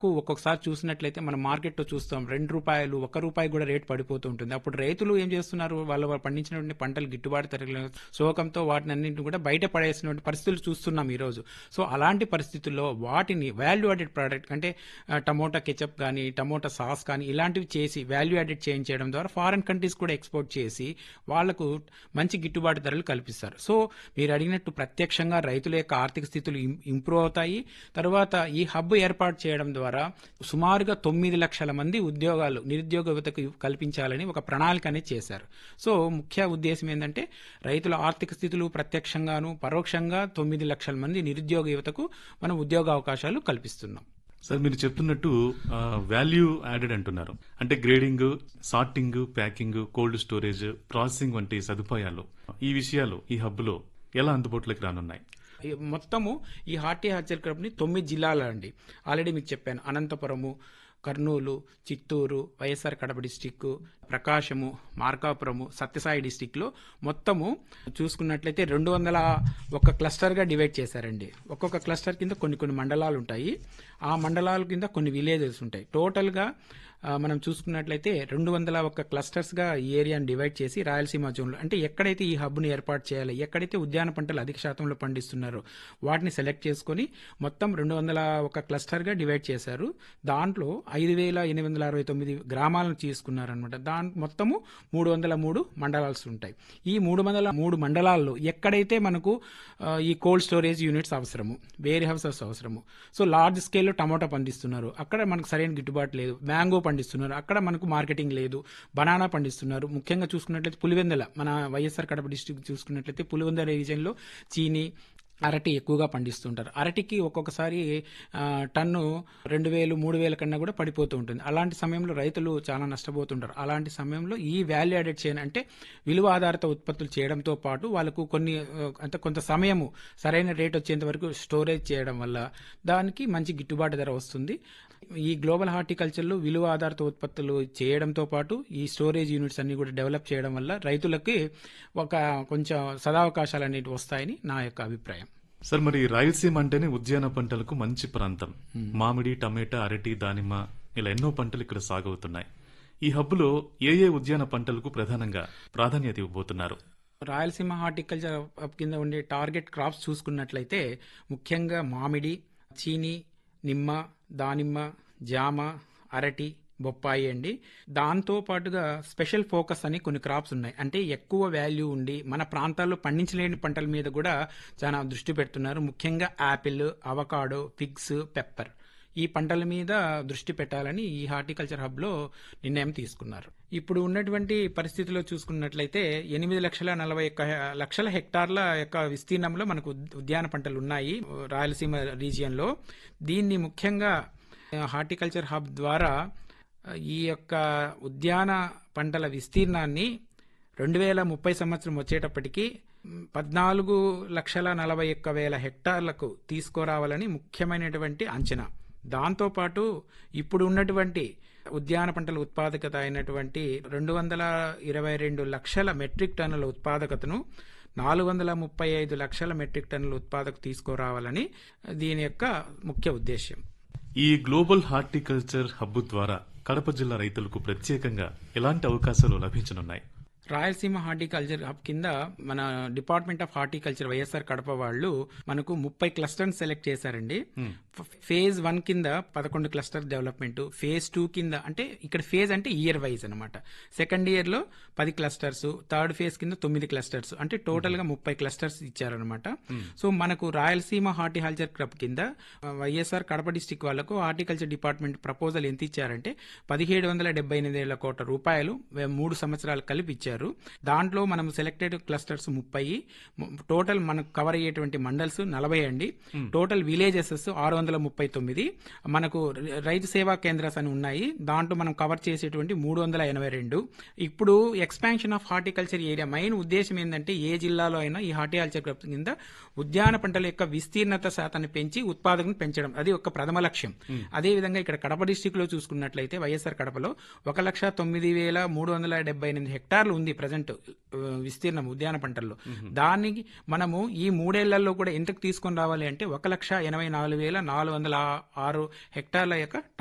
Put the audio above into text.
ఒక్కొక్కసారి చూసినట్లయితే మనం మార్కెట్లో చూస్తాం రెండు రూపాయలు ఒక రూపాయి కూడా రేట్ పడిపోతూ ఉంటుంది అప్పుడు రైతులు ఏం చేస్తున్నారు వాళ్ళు వాళ్ళు పండించినటువంటి పంటలు గిట్టుబాటు ధరలు శోకంతో వాటిని అన్నింటిని కూడా బయట పడేసినటువంటి పరిస్థితులు చూస్తున్నాం ఈరోజు సో అలాంటి పరిస్థితుల్లో వాటిని వాల్యూ యాడెడ్ ప్రోడక్ట్ అంటే ఆ, టమోటా కెచప్ కానీ టమోటా సాస్ కానీ ఇలాంటివి చేసి వాల్యూ యాడెడ్ చేంజ్ చేయడం ద్వారా ఫారెన్ కంట్రీస్ కూడా ఎక్స్పోర్ట్ చేసి వాళ్లకు మంచి గిట్టుబాటు ధరలు కల్పిస్తారు సో మీరు అడిగినట్టు ప్రత్యక్షంగా రైతుల యొక్క ఆర్థిక స్థితులు ఇం- ఇంప్రూవ్ అవుతాయి తర్వాత ఈ హబ్ ఏర్పాటు చేయడం ద్వారా సుమారుగా తొమ్మిది లక్షల మంది ఉద్యోగాలు నిరుద్యోగ యువతకు కల్పించాలని ఒక ప్రణాళిక అనేది చేశారు సో ముఖ్య ఉద్దేశం ఏంటంటే రైతుల ఆర్థిక స్థితులు ప్రత్యక్షంగాను పరోక్షంగా తొమ్మిది లక్షల మంది నిరుద్యోగ యువతకు మనం ఉద్యోగ అవకాశాలు కల్పిస్తున్నాం సార్ మీరు చెప్తున్నట్టు వాల్యూ యాడెడ్ అంటున్నారు అంటే grading sorting packing cold storage processing వంటి సదుపాయాలు ఈ విషయాలు ఈ హబ్ లో ఎలా అందుబాటులోకి రానున్నాయి ఈ మొత్తము ఈ హార్టికల్చర్ కంపెనీ తొమ్మిది జిల్లాలు అండి ఆల్రెడీ మీకు చెప్పాను అనంతపురము కర్నూలు చిత్తూరు వైఎస్ఆర్ కడప డిస్టిక్ ప్రకాశము మార్కాపురము సత్యసాయి డిస్టిక్లో మొత్తము చూసుకున్నట్లయితే రెండు వందల ఒక క్లస్టర్గా డివైడ్ చేశారండి ఒక్కొక్క క్లస్టర్ కింద కొన్ని కొన్ని మండలాలు ఉంటాయి ఆ మండలాల కింద కొన్ని విలేజెస్ ఉంటాయి టోటల్గా ఆ, మనం చూసుకున్నట్లయితే రెండు వందల ఒక్క క్లస్టర్స్గా ఈ ఏరియాని డివైడ్ చేసి రాయలసీమ జోన్లో అంటే ఎక్కడైతే ఈ హబ్ను ఏర్పాటు చేయాలి ఎక్కడైతే ఉద్యాన పంటలు అధిక శాతంలో పండిస్తున్నారో వాటిని సెలెక్ట్ చేసుకొని మొత్తం రెండు వందల ఒక క్లస్టర్గా డివైడ్ చేశారు దాంట్లో ఐదు వేల ఎనిమిది వందల అరవై తొమ్మిది గ్రామాలను తీసుకున్నారనమాట దాని మొత్తము మూడు వందల మూడు మండలాలు ఉంటాయి ఈ మూడు వందల మూడు మండలాల్లో ఎక్కడైతే మనకు ఆ, ఈ కోల్డ్ స్టోరేజ్ యూనిట్స్ అవసరము వేర్ హౌసెస్ అవసరము సో లార్జ్ స్కేల్లో టమాటా పండిస్తున్నారు అక్కడ మనకు సరైన గిట్టుబాటు లేదు మ్యాంగో పండిస్తున్నారు అక్కడ మనకు మార్కెటింగ్ లేదు బనానా పండిస్తున్నారు ముఖ్యంగా చూసుకున్నట్లయితే పులివెందల మన వైఎస్ఆర్ కడప డిస్టిక్ చూసుకున్నట్లయితే పులివెందల రీజియన్లో చీని అరటి ఎక్కువగా పండిస్తుంటారు అరటికి ఒక్కొక్కసారి ఆ, టన్ను రెండు వేలు మూడు వేల కన్నా కూడా పడిపోతూ ఉంటుంది అలాంటి సమయంలో రైతులు చాలా నష్టపోతుంటారు అలాంటి సమయంలో ఈ వాల్యూ యాడెడ్ చేయని అంటే విలువ ఆధారిత ఉత్పత్తులు చేయడంతో పాటు వాళ్ళకు కొన్ని ఆ, అంటే కొంత సమయము సరైన రేట్ వచ్చేంత వరకు స్టోరేజ్ చేయడం వల్ల దానికి మంచి గిట్టుబాటు ధర వస్తుంది ఈ గ్లోబల్ హార్టికల్చర్లో విలువ ఆధారిత ఉత్పత్తులు చేయడంతో పాటు ఈ స్టోరేజ్ యూనిట్స్ అన్ని కూడా డెవలప్ చేయడం వల్ల రైతులకి ఒక కొంచెం సదావకాశాలు అనేవి వస్తాయని నా యొక్క అభిప్రాయం సార్ మరి రాయలసీమ అంటేనే ఉద్యాన పంటలకు మంచి ప్రాంతం మామిడి టమాటా అరటి దానిమ్మ ఇలా ఎన్నో పంటలు ఇక్కడ సాగవుతున్నాయి ఈ హబ్ లో ఏ ఏ ఉద్యాన పంటలకు ప్రధానంగా ప్రాధాన్యత ఇవ్వబోతున్నారు రాయలసీమ హార్టికల్చర్ హబ్ కింద ఉండే టార్గెట్ క్రాప్స్ చూసుకున్నట్లయితే ముఖ్యంగా మామిడి చీని నిమ్మ దానిమ్మ జామ అరటి బొప్పాయి అండి దాంతో పాటుగా స్పెషల్ ఫోకస్ అని కొన్ని క్రాప్స్ ఉన్నాయి అంటే ఎక్కువ వాల్యూ ఉండి మన ప్రాంతాల్లో పండించలేని పంటల మీద కూడా చాలా దృష్టి పెడుతున్నారు ముఖ్యంగా యాపిల్ అవకాడో ఫిగ్స్ పెప్పర్ ఈ పంటల మీద దృష్టి పెట్టాలని ఈ హార్టికల్చర్ హబ్లో నిర్ణయం తీసుకున్నారు ఇప్పుడు ఉన్నటువంటి పరిస్థితిలో చూసుకున్నట్లయితే ఎనిమిది లక్షల నలభై ఒక్క లక్షల హెక్టార్ల యొక్క విస్తీర్ణంలో మనకు ఉద్- ఉద్యాన పంటలు ఉన్నాయి రాయలసీమ రీజియన్లో దీన్ని ముఖ్యంగా హార్టికల్చర్ హబ్ ద్వారా ఈ యొక్క ఉద్యాన పంటల విస్తీర్ణాన్ని రెండు వేల ముప్పై సంవత్సరం వచ్చేటప్పటికి మ్, పద్నాలుగు లక్షల నలభై ఒక్క వేల హెక్టార్లకు తీసుకురావాలని ముఖ్యమైనటువంటి అంచనా దాంతోపాటు ఇప్పుడు ఉన్నటువంటి ఉద్యాన పంటల ఉత్పాదకత అయినటువంటి రెండు వందల ఇరవై రెండు లక్షల మెట్రిక్ టన్నుల ఉత్పాదకతను నాలుగు వందల ముప్పై ఐదు లక్షల మెట్రిక్ టన్నుల ఉత్పాదక తీసుకురావాలని దీని యొక్క ముఖ్య ఉద్దేశ్యం ఈ గ్లోబల్ హార్టికల్చర్ హబ్ ద్వారా కడప జిల్లా రైతులకు ప్రత్యేకంగా ఎలాంటి అవకాశాలు లభించనున్నాయి రాయలసీమ హార్టికల్చర్ హబ్ కింద మన department of horticulture YSR Kadapa వాళ్ళు మనకు ముప్పై క్లస్టర్స్ సెలెక్ట్ చేశారండి ఫ- ఫేజ్ వన్ కింద పదకొండు క్లస్టర్ డెవలప్మెంట్ ఫేజ్ టూ కింద అంటే ఇక్కడ ఫేజ్ అంటే ఇయర్ వైజ్ అనమాట సెకండ్ ఇయర్ లో పది క్లస్టర్స్ థర్డ్ ఫేజ్ కింద తొమ్మిది క్లస్టర్స్ అంటే టోటల్ గా ముప్పై క్లస్టర్స్ ఇచ్చారనమాట సో మనకు రాయలసీమ హార్టికల్చర్ క్లబ్ కింద ఆ, వైఎస్ఆర్ కడప డిస్టిక్ వాళ్ళకు హార్టికల్చర్ డిపార్ట్మెంట్ ప్రపోజల్ ఎంత ఇచ్చారంటే పదిహేడు వందల డెబ్బై ఎనిమిది వేల కోట్ల రూపాయలు వే- మూడు సంవత్సరాలు కలిపి ఇచ్చారు దాంట్లో మనం సెలెక్టెడ్ క్లస్టర్స్ ముప్పై టోటల్ మనకు కవర్ అయ్యేటువంటి మండల్స్ నలభై అండి టోటల్ విలేజెస్ ఆరు వందల ముప్పై తొమ్మిది మనకు ర- రైతు సేవా కేంద్రాస్ అని ఉన్నాయి దాంట్లో మనం కవర్ చేసేటువంటి మూడు వందల ఎనభై రెండు ఇప్పుడు expansion of horticulture area main ఉద్దేశం ఏంటంటే ఏ జిల్లాలో అయినా ఈ హార్టికల్చర్ క్లబ్ కింద ఉద్యాన పంటల యొక్క విస్తీర్ణత శాతాన్ని పెంచి ఉత్పాదకను పెంచడం అది ఒక ప్రథమ లక్ష్యం అదే విధంగా ఇక్కడ కడప డిస్టిక్ లో చూసుకున్నట్లయితే వైఎస్ఆర్ కడపలో ఒక లక్ష తొమ్మిది వేల మూడు వందల డెబ్బై ఎనిమిది హెక్టార్లు ఉంది ఉంది ప్రజెంట్ విస్తీర్ణం ఉద్యాన పంటల్లో దానికి మనము ఈ మూడేళ్లలో కూడా ఎంతకు తీసుకొని రావాలి అంటే ఒక లక్ష ఎనభై నాలుగు వేల నాలుగు వందల ఆరు హెక్టార్ల యొక్క